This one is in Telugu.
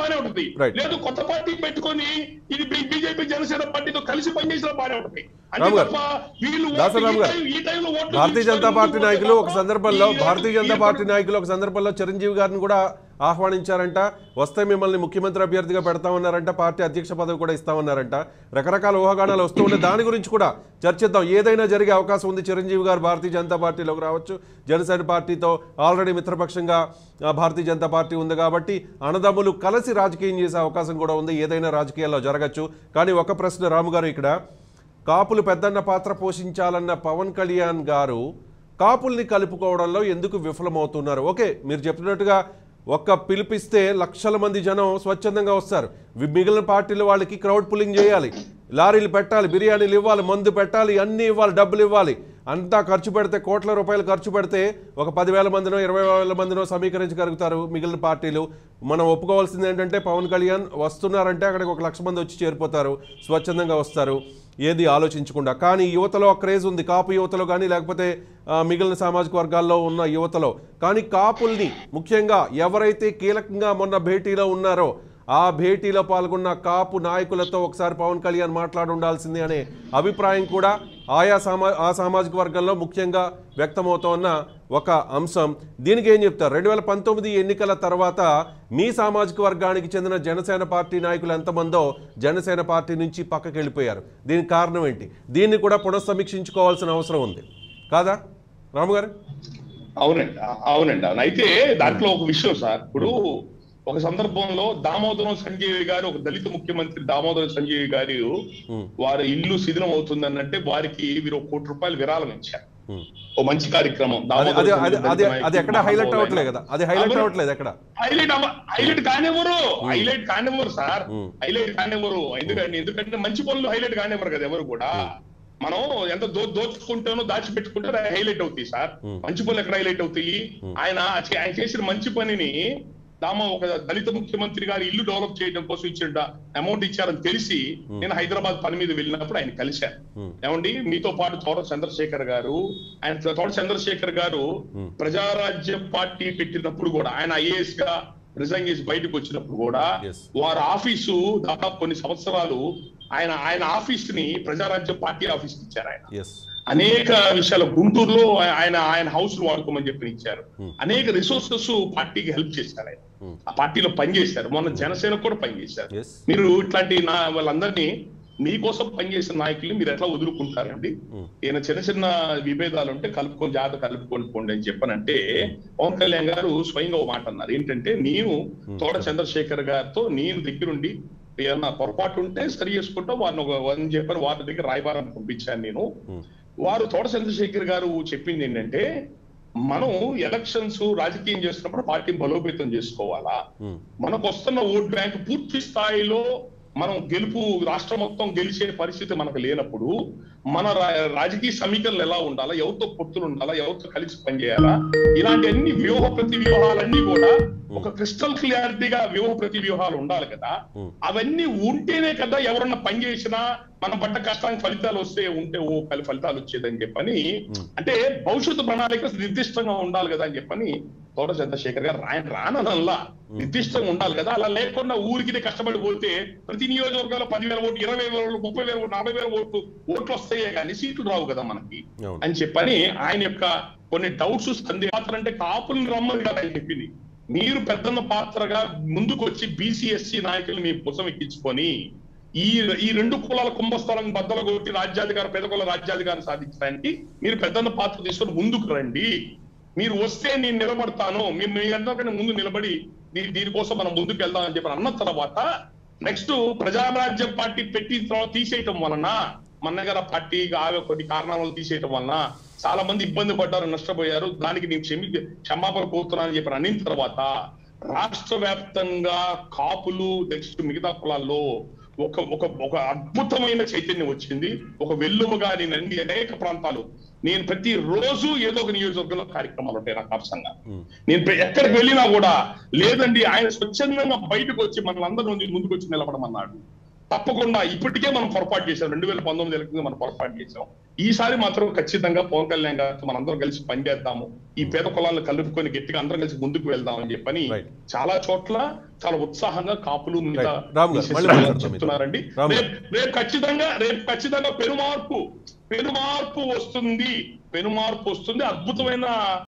బానే ఉంటుంది Right. లేదు కొత్త పార్టీ పెట్టుకొని ఇది బీజేపీ జనసేన పార్టీతో కలిసి పనిచేసినా బానే ఉంటుంది అంతే రామ్ గారు. తప్ప వీళ్ళు ఓట్లు దాసరామ్ ఈ గారు. టైం- ఈ టైంలో ఓట్లు భారతీయ జనతా తీసుకొని పార్టీ ముందుకు నాయకులు ఒక పోతే సందర్భంలో ఈ- భారతీయ జనతా ఈ- పార్టీ నాయకులు ఒక సందర్భంలో చిరంజీవి గారిని కూడా ఆహ్వానించారంట వస్తే మిమ్మల్ని ముఖ్యమంత్రి అభ్యర్థిగా పెడతామన్నారంట పార్టీ అధ్యక్ష పదవి కూడా ఇస్తామన్నారంట రకరకాల ఊహాగానాలు వస్తూ ఉండే దాని గురించి కూడా చర్చిద్దాం ఏదైనా జరిగే అవకాశం ఉంది చిరంజీవి గారు భారతీయ జనతా పార్టీలోకి రావచ్చు జనసేన పార్టీతో ఆల్రెడీ మిత్రపక్షంగా ఆ, భారతీయ జనతా పార్టీ ఉంది కాబట్టి అన్నదమ్ములు కలిసి రాజకీయం చేసే అవకాశం కూడా ఉంది ఏదైనా రాజకీయాల్లో జరగచ్చు కానీ ఒక ప్రశ్న రాము గారు ఇక్కడ కాపులు పెద్దన్న పాత్ర పోషించాలన్న పవన్ కళ్యాణ్ గారు కాపుల్ని కలుపుకోవడంలో ఎందుకు విఫలమవుతున్నారు ఓకే మీరు చెప్పినట్టుగా ఒక్క పిలిపిస్తే లక్షల మంది జనం స్వచ్ఛందంగా వస్తారు వి- మిగిలిన పార్టీల వాళ్ళకి క్రౌడ్ పుల్లింగ్ చేయాలి లారీలు పెట్టాలి బిర్యానీలు ఇవ్వాలి మందు పెట్టాలి అన్నీ ఇవ్వాలి డబ్బులు ఇవ్వాలి అంతా ఖర్చు పెడితే కోట్ల రూపాయలు ఖర్చు పెడితే ఒక పదివేల మందినో ఇరవై వేల మందినో సమీకరించగలుగుతారు మిగిలిన పార్టీలు మనం ఒప్పుకోవాల్సింది ఏంటంటే పవన్ కళ్యాణ్ వస్తున్నారంటే అక్కడికి ఒక లక్ష మంది వచ్చి చేరిపోతారు స్వచ్ఛందంగా వస్తారు ఏది ఆలోచించకుండా కానీ యువతలో ఆ క్రేజ్ ఉంది కాపు యువతలో కానీ లేకపోతే ఆ, మిగిలిన సామాజిక వర్గాల్లో ఉన్న యువతలో కానీ కాపుల్ని ముఖ్యంగా ఎవరైతే కీలకంగా మొన్న భేటీలో ఉన్నారో ఆ భేటీలో పాల్గొన్న కాపు నాయకులతో ఒకసారి పవన్ కళ్యాణ్ మాట్లాడి ఉండాల్సింది అనే అభిప్రాయం కూడా ఆయా సామా ఆ సామాజిక వర్గంలో ముఖ్యంగా వ్యక్తమవుతోన్న ఒక అంశం దీనికి ఏం చెప్తారు రెండు వేల పంతొమ్మిది ఎన్నికల తర్వాత మీ సామాజిక వర్గానికి చెందిన జనసేన పార్టీ నాయకులు ఎంతమందో జనసేన పార్టీ నుంచి పక్కకి వెళ్ళిపోయారు దీనికి కారణం ఏంటి దీన్ని కూడా పునఃసమీక్షించుకోవాల్సిన అవసరం ఉంది కాదా రాము గారు అవునండి ఆ- అవునండి అవును అయితే దాంట్లో ఒక విషయం సార్ ఇప్పుడు ఒక సందర్భంలో దామోదరం సంజయ్ గారు ఒక దళిత ముఖ్యమంత్రి దామోదరం సంజయ్ గారు ఉమ్, వారి ఇల్లు శిథిలం అవుతుందనంటే వారికి వీరు ఒక కోటి రూపాయలు విరాళం ఇచ్చారు ఉమ్. ఓ మంచి కార్యక్రమం అది దామోదరం అది సంజయ్ అది దళిత అది నాయకుడు, అది ఎక్కడ హైలైట్ మహానుభావులు అవ్వట్లేదు ఆయన. కదా అది హైలైట్ అవును. అవ్వట్లేదు ఎక్కడ హైలైట్ అవ్వ హైలైట్ కానివ్వరు హైలైట్ కానివ్వరు సార్ ఉమ్. హైలైట్ కానివ్వరు ఎందుకంటే ఎందుకంటే మంచి పనులు హైలైట్ కానివ్వరు కదా ఎవరు కూడా మనం ఎంత దో దోచుకుంటానో దాచిపెట్టుకుంటే అది హైలైట్ అవుతాయి సార్ ఉమ్. మంచి పనులు ఎక్కడ హైలైట్ అవుతాయి ఆయన చే- ఆయన చేసిన మంచి పనిని దామ ఒక దళిత ముఖ్యమంత్రి గారు ఇల్లు డెవలప్ చేయడం కోసం ఇచ్చిన అమౌంట్ ఇచ్చారని తెలిసి నేను హైదరాబాద్ పని మీద వెళ్ళినప్పుడు ఆయన కలిశాను ఉమ్. ఏమండి మీతో పాటు తోట చంద్రశేఖర్ గారు ఆయన తోట చంద్రశేఖర్ గారు Hmm. ప్రజారాజ్య పార్టీ పెట్టినప్పుడు కూడా ఆయన ఐఏఎస్ గా రిజైన్ చేసి బయటకు వచ్చినప్పుడు కూడా Yes. వారి ఆఫీసు దాదాపు కొన్ని సంవత్సరాలు ఆయన ఆయన ఆఫీస్ ని ప్రజారాజ్య పార్టీ ఆఫీస్ కి ఇచ్చారు ఆయన ఎస్ అనేక విషయాలు గుంటూరులో ఆయన ఆయన హౌస్ వాడుకోమని చెప్పి ఇచ్చారు Hmm. అనేక రిసోర్సెస్ పార్టీకి హెల్ప్ చేశారు ఆయన Hmm. ఆ పార్టీలో పనిచేశారు మొన్న జనసేన కూడా పనిచేశారు ఎస్ మీరు ఇట్లాంటి నా వాళ్ళందరినీ మీకోసం పనిచేసిన నాయకుల్ని మీరు ఎట్లా వదులుకుంటారండి Hmm. ఈయన చిన్న చిన్న విభేదాలు ఉంటే కలుపుకొని జాగ్రత్త కలుపుకొని పోండి అని చెప్పనంటే పవన్ కళ్యాణ్ గారు స్వయంగా ఒక మాట అన్నారు ఏంటంటే నేను తోట చంద్రశేఖర్ గారితో నేను దగ్గరుండి ఏమన్నా పొరపాటు ఉంటే సరి చేసుకుంటాం వారిని ఒక అని చెప్పని వారి దగ్గర రాయబారం పంపించాను నేను Hmm. వారు తోట చంద్రశేఖర్ గారు చెప్పింది ఏంటంటే మనం ఎలక్షన్స్ రాజకీయం చేస్తున్నప్పుడు పార్టీని బలోపేతం చేసుకోవాలా ఉమ్. మనకు వస్తున్న ఓట్ బ్యాంక్ పూర్తి స్థాయిలో మనం గెలుపు రాష్ట్రం మొత్తం గెలిచే పరిస్థితి మనకు లేనప్పుడు మన రా- రాజకీయ సమీకరణలు ఎలా ఉండాలా ఎవరితో పొత్తులు ఉండాలా ఎవరితో కలిసి పనిచేయాలా ఇలాంటి అన్ని వ్యూహ ప్రతి వ్యూహాలన్నీ కూడా ఒక క్రిస్టల్ క్లియారిటీగా వ్యూహ ప్రతి వ్యూహాలు ఉండాలి కదా Hmm. అవన్నీ ఉంటేనే కదా ఎవరన్నా పని చేసినా మనం పడ్డ కష్టానికి ఫలితాలు వస్తే ఉంటే ఓ ఫలి- ఫలితాలు వచ్చేదని చెప్పని Hmm. అంటే భవిష్యత్తు ప్రణాళిక నిర్దిష్టంగా ఉండాలి కదా అని చెప్పని తోట చంద్రశేఖర్ గారు ఆయన రానల్లా నిర్దిష్టంగా ఉండాలి కదా అలా లేకుండా ఊరికి కష్టపడి పోతే ప్రతి నియోజకవర్గంలో పదివేల ఓట్లు ఇరవై వేల ఓట్లు ముప్పై వేల ఓట్లు నలభై వేల ఓట్లు ఓట్లు వస్తాయే కానీ సీట్లు రావు కదా మనకి అవును అని చెప్పని ఆయన యొక్క కొన్ని డౌట్స్ సందేహాలు అంటే కాపుల్ని రమ్మని కదా ఆయన చెప్పింది మీరు పెద్దన్న పాత్రగా ముందుకు వచ్చి బీసీఎస్సీ నాయకులు మీ పుసం ఎక్కించుకొని ఈ ఈ రెండు కులాల కుంభస్థలం బద్దలు కొట్టి రాజ్యాధికార పేద కుల రాజ్యాధికారం సాధించడానికి మీరు పెద్దన్న పాత్ర తీసుకొని ముందుకు రండి మీరు వస్తే నేను నిలబడతాను మేము మీ అందరికన్నా ముందు నిలబడి దీ- దీనికోసం మనం ముందుకు వెళ్దాం అని చెప్పి అన్న తర్వాత నెక్స్ట్ ప్రజారాజ్యం పార్టీ పెట్టి తర్వాత తీసేయటం వలన మన్నగర పార్టీ ఆమె కొన్ని కారణాల వల్ల తీసేయటం వలన చాలా మంది ఇబ్బంది పడ్డారు నష్టపోయారు దానికి నేను క్షమి క్షమాపణ కోరుతున్నానని చెప్పి అనిన తర్వాత రాష్ట్ర వ్యాప్తంగా కాపులు నెక్స్ట్ మిగతా కులాల్లో ఒక ఒక ఒక అద్భుతమైన చైతన్యం వచ్చింది ఒక వెల్లువగా నేను అన్ని అనేక ప్రాంతాలు నేను ప్రతి రోజు ఏదో ఒక నియోజకవర్గంలో కార్యక్రమాలు ఉంటాయి నాకు అవసరంగా ఉమ్. నేను ప్ర- ఎక్కడికి వెళ్ళినా కూడా లేదండి ఆయన స్వచ్ఛందంగా బయటకు వచ్చి మనల్ని అందరి నుండి ముందుకు వచ్చి నిలబడమన్నాడు తప్పకుండా ఇప్పటికే మనం పొరపాటు చేసాం రెండు వేల పంతొమ్మిది ఎలక్షన్ మనం పొరపాటు చేసాం ఈసారి మాత్రం ఖచ్చితంగా పవన్ కళ్యాణ్ గారితో మనందరం కలిసి పనిచేద్దాము ఈ పేద కులాలను కలుపుకొని గట్టిగా అందరం కలిసి ముందుకు వెళ్దామని చెప్పని Right. చాలా చోట్ల చాలా ఉత్సాహంగా కాపులు మిగతా Right. రామ్ గారు, BCS మళ్ళీ వాళ్ళు మాట్లాడతాం మీతో. చెప్తున్నారండి రామ్ గారు. రేపు రేపు ఖచ్చితంగా రేపు ఖచ్చితంగా పెనుమార్పు పెనుమార్పు వస్తుంది పెనుమార్పు వస్తుంది అద్భుతమైన